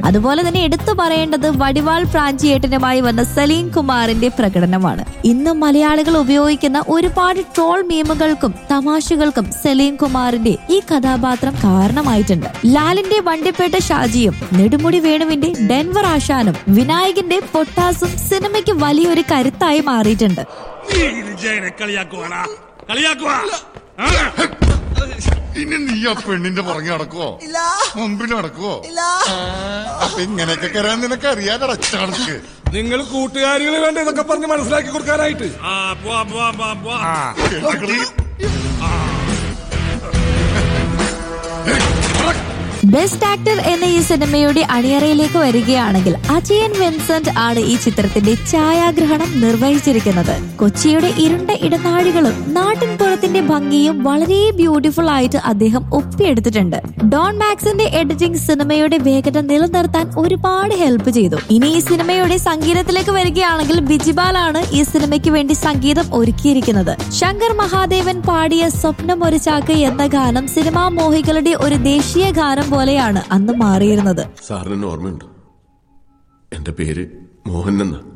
അതുപോലെ തന്നെ എടുത്തു പറയേണ്ടത് വടിവാൾ പ്രാഞ്ചിയേട്ടനുമായി വന്ന സലീം കുമാറിന്റെ പ്രകടനമാണ് ഇന്ന് മലയാളികൾ ഉപയോഗിക്കുന്ന ഒരുപാട് ട്രോൾ മീമുകൾക്കും തമാശകൾക്കും സലീം കുമാറിന്റെ ഈ കഥാപാത്രം കാരണമായിട്ടുണ്ട് ലാലിന്റെ വണ്ടിപ്പേട്ട ഷാജിയും നെടുമുടി വേണുവിന്റെ ഡെൻവർ ആശാനും വിനായകന്റെ പൊട്ടാസും സിനിമയ്ക്ക് വലിയൊരു കരുത്തായി മാറിയിട്ടുണ്ട് നീ വിജയനെ കളിയാക്കുവാടാ കളിയാക്കുവാ ആ? ഇനി നീ ആ പെണ്ണിന്റെ പുറകെ നടക്കുവോ ഇല്ല മുമ്പിൽ നടക്കുവോ ഇല്ല അപ്പൊ ഇങ്ങനെയൊക്കെ കയറാൻ നിനക്ക് അറിയാതെ ചടക്ക് നിങ്ങൾ കൂട്ടുകാരികൾ വേണ്ട ഇതൊക്കെ പറഞ്ഞ് മനസ്സിലാക്കി കൊടുക്കാനായിട്ട് ആ പോവാ പോവാ പോവാ പോവാ ബെസ്റ്റ് ആക്ടർ എന്ന ഈ സിനിമയുടെ അണിയറയിലേക്ക് വരികയാണെങ്കിൽ അജയൻ വിൻസെന്റ് ആണ് ഈ ചിത്രത്തിന്റെ ഛായാഗ്രഹണം നിർവഹിച്ചിരിക്കുന്നത് കൊച്ചിയുടെ ഇരുണ്ട ഇടനാഴികളും നാട്ടിൻപുറത്തിന്റെ ഭംഗിയും വളരെ ബ്യൂട്ടിഫുൾ ആയിട്ട് അദ്ദേഹം ഒപ്പിയെടുത്തിട്ടുണ്ട് ഡോൺ മാക്സിന്റെ എഡിറ്റിംഗ് സിനിമയുടെ വേഗത നിലനിർത്താൻ ഒരുപാട് ഹെൽപ്പ് ചെയ്തു ഇനി ഈ സിനിമയുടെ സംഗീതത്തിലേക്ക് വരികയാണെങ്കിൽ ബിജിബാലാണ് ഈ സിനിമയ്ക്ക് വേണ്ടി സംഗീതം ഒരുക്കിയിരിക്കുന്നത് ശങ്കർ മഹാദേവൻ പാടിയ സ്വപ്നം ഒരു ചാക്ക് എന്ന ഗാനം സിനിമാ മോഹികളുടെ ഒരു ദേശീയ ഗാനം പോലെയാണ് അന്ന് മാറിയിരുന്നത് സാറിന് ഓർമ്മയുണ്ടോ എന്റെ പേര് മോഹൻ എന്നാ